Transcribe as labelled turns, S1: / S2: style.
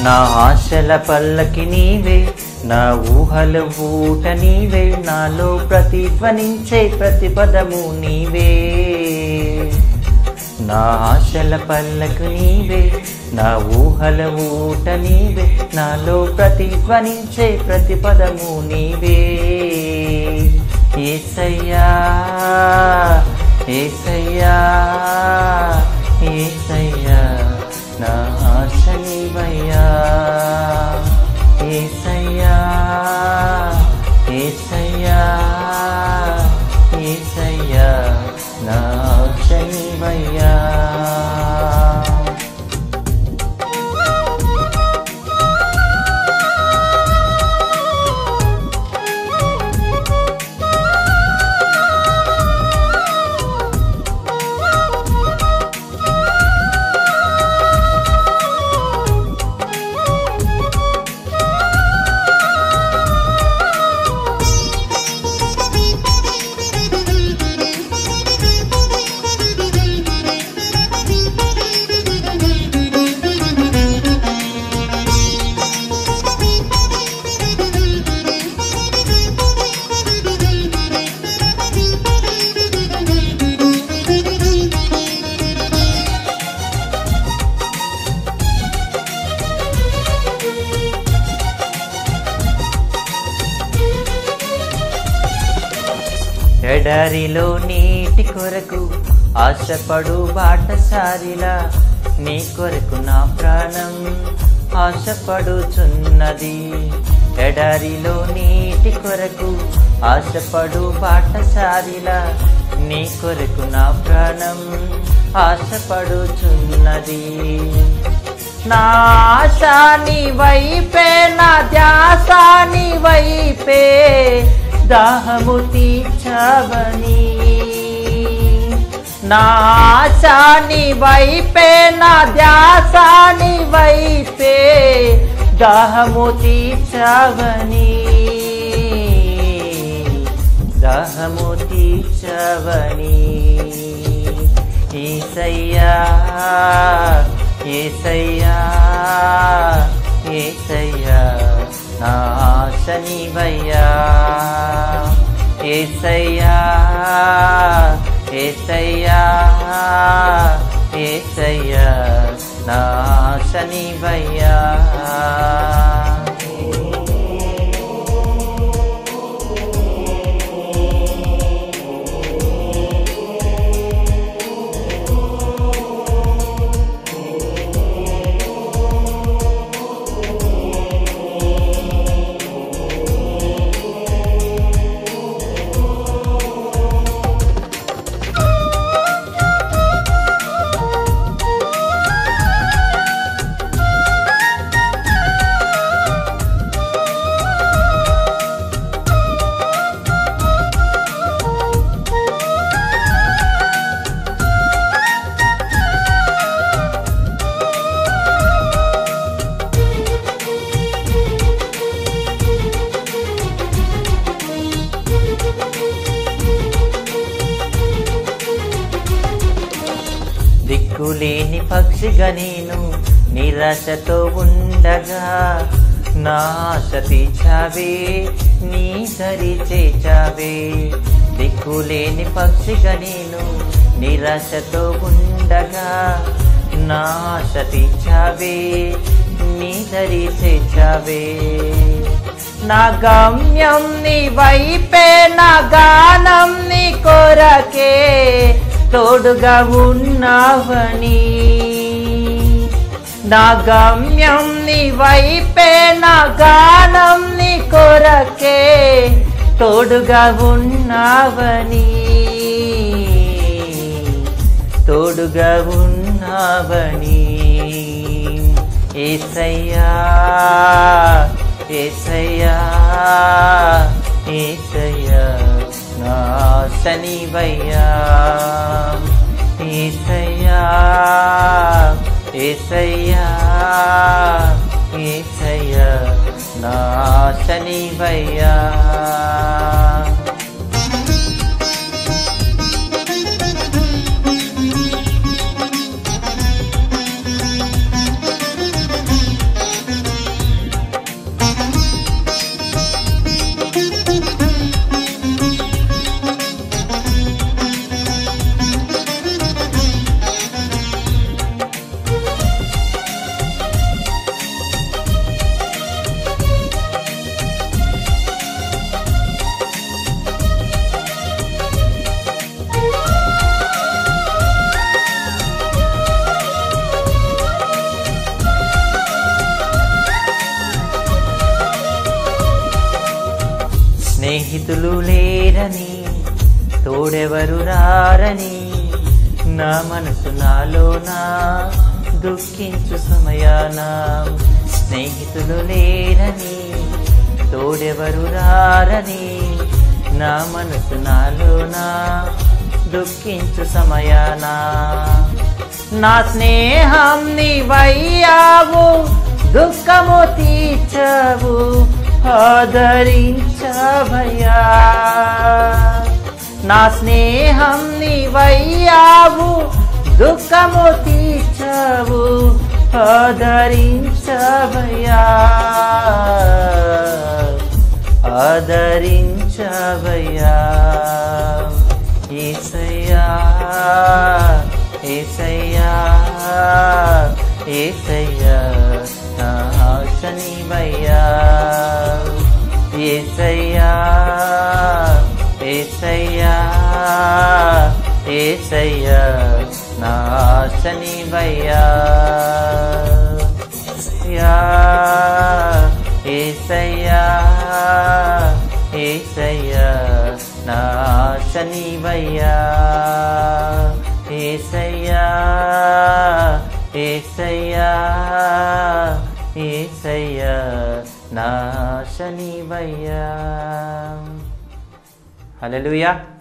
S1: నా ఆశల పల్లకి నీవే నా ఊహల ఊట నీవే నాలో ప్రతిధ్వనించే ప్రతి పదము నీవే నా ఆశల పల్లకు నీవే నా ఊహల ఊట నీవే నాలో ప్రతిధ్వనించే ప్రతి పదము నీవే ఏసయ్యా ఏసయ్యా ఏసయ్యా నా ఆశ నీవయ్యా ఏసయ్యా ఏసయ్యా ఏసయ్యా నా ఆశ నీవయ్యా ఎడరిలో నీటి కొరకు ఆశపడు బాటసారిలా నీ కొరకు నా ప్రాణం ఆశపడుచున్నది ఎడరిలో నీటి కొరకు ఆశపడు బాటసారిలా నీ కొరకు నా ప్రాణం ఆశపడుచున్నది నా ఆశాని వైపే నా ధ్యాసాని వైపే దాహము తీర్చవని నా ఆశాని వైపే నా ధ్యాసాని వైపే దాహము తీర్చవని దాహము తీర్చవని ఈసయ్యా ఏసయ్యా ఏసయ్యా నా శనివయ్యా ఏసయ్యా ఏసయ్యా ఏసయ్యా నా శనివయ్యా దిక్కులేని పక్షిగా నేను నిరాశతో ఉండగా నా ఆశ తీర్చావే నీ దరి చేచావే దిక్కులేని పక్షిగా నేను నిరాశతో ఉండగా నా ఆశ తీర్చావే నీ దరి చేచావే నా గమ్యం నీ వైపే నా గానం నీ కొరకే తోడుగా ఉన్నావని నా గమ్యం నీ వైపే నా గానం నీ కొరకే తోడుగా ఉన్నావని తోడుగా ఉన్నావని ఏసయ్యా ఏసయ్యా ఏసయ్యా నా శనివయ్యా ఏసయ్యా ఏసయ్యా ఏసయ్యా నా శనివయ్యా
S2: Thank
S1: స్నేహితులు లేరని తోడెవరు రారని నా మనసు నాలోన దుఃఖించు సమయాన స్నేహితులు లేరని తోడెవరు రారని నా మనసు నాలోన దుఃఖించు సమయాన నా స్నేహం నీవయ్యావు దుఃఖము తీర్చవు ఆదరించవయ్యా నా స్నేహం నీవయ్యావు దుఃఖము తీర్చవు ఆదరించవయ్యా ఆదరించవయ్యా ఏసయ్యా ఏసయ్యా ఏసయ్యా నా ఆశనివయ్యా ఏసయ్యా ఏసయ్యా ఏసయ్యా నా ఆశనివయ్యా యా ఏసయ్యా ఏసయ్యా నా శనివయ్యా ఏసయ్యా ఏసయ్యా ఏసయ్యా నా శనివయ్యా హల్లెలూయా